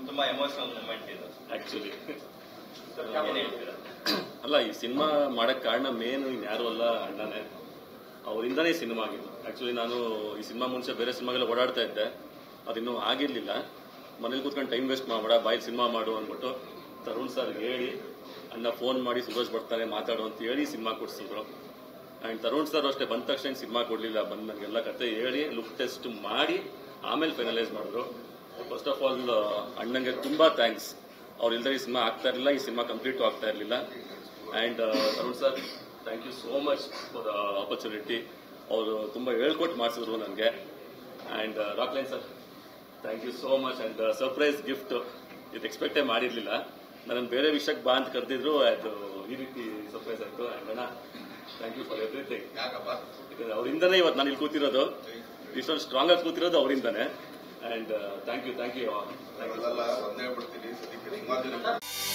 ತುಂಬಾ emotional moment ಇದು actually ಏನ್ ಹೇಳ್ತೀರಾ ಅಲ್ಲ ಈ ಸಿನಿಮಾ ಮಾಡಕ್ ಕಾರಣ ಮೇನ್ ಯಾರು ಅಲ್ಲ ಅಣ್ಣನೇ ಅವರಿಂದನೇ ಈ ಸಿನಿಮಾ ಆಗಿದ್ದು ಆಕ್ಚುಲಿ ನಾನು ಈ ಸಿನಿಮಾ ಮುಂಚೆ ಬೇರೆ ಸಿನಿಮಾಗೆಲ್ಲ ಓಡಾಡ್ತಾ ಇದ್ದೆ ಅದಿನ್ನೂ ಆಗಿರ್ಲಿಲ್ಲ ಮನೇಲಿ ಕೂತ್ಕೊಂಡು ಟೈಮ್ ವೇಸ್ಟ್ ಮಾಡಬೇಡ ಬಾಯಿ ಸಿನಿಮಾ ಮಾಡು ಅಂದ್ಬಿಟ್ಟು ತರುಣ್ ಸರ್ ಹೇಳಿ ಅಣ್ಣ ಫೋನ್ ಮಾಡಿ ಸುರೇಶ್ ಬರ್ತಾರೆ ಮಾತಾಡು ಅಂತ ಹೇಳಿ ಸಿನಿಮಾ ಕೊಡ್ಸಿದ್ರು ಅಂಡ್ ತರುಣ್ ಸರ್ ಅಷ್ಟೇ ಬಂದ ತಕ್ಷಣ ಸಿನಿಮಾ ಕೊಡ್ಲಿಲ್ಲ ಬಂದ್ ನನಗೆಲ್ಲ ಕತೆ ಹೇಳಿ ಲುಕ್ ಟೆಸ್ಟ್ ಮಾಡಿ ಆಮೇಲೆ ಫೈನಲೈಸ್ ಮಾಡಿದ್ರು ಫಸ್ಟ್ ಆಫ್ ಆಲ್ ಅಣ್ಣಂಗೆ ತುಂಬಾ ಥ್ಯಾಂಕ್ಸ್ ಅವ್ರು ಇಲ್ದೇ ಈ ಸಿನಿಮಾ ಆಗ್ತಾ ಇರಲಿಲ್ಲ ಈ ಸಿನಿಮಾ ಕಂಪ್ಲೀಟ್ ಆಗ್ತಾ ಇರಲಿಲ್ಲ and Tarun sir thank you so much for the opportunity ಅವರು ತುಂಬಾ ಹೇಳ್ಕೊಟ್ಟು ಮಾಡಿಸಿದ್ರು ನನಗೆ and Rockline sir thank you so much and surprise gift ಇದು ಎಕ್ಸ್ಪೆಕ್ಟೇ ಮಾಡಿರ್ಲಿಲ್ಲ ನನ್ನ ಬೇರೆ ವಿಷಯಕ್ಕೆ ಬಾ ಅಂತ ಕರೆದಿದ್ರು ಅದು ಈ ರೀತಿ ಸರ್ಪ್ರೈಸ್ ಆಯ್ತು ಅಂಡ್ ಅಣ್ಣ ಥ್ಯಾಂಕ್ ಯು ಫಾರ್ ಎವ್ರಿಥಿಂಗ್ ಯಾಕಂದ್ರೆ ಅವರಿಂದನೇ ಇವತ್ತು ನಾನು ಇಲ್ಲಿ ಕೂತಿರೋದು ಇಷ್ಟೊಂದು ಸ್ಟ್ರಾಂಗ್ ಆಗಿ ಕೂತಿರೋದು ಅವರಿಂದನೇ and thank you thank you thank you ಅವೆಲ್ಲ ಒಂದೇ ಬಿಡ್ತೀನಿ ಸದ್ಯಕ್ಕೆ ಸಿನಿಮಾದಿಂದ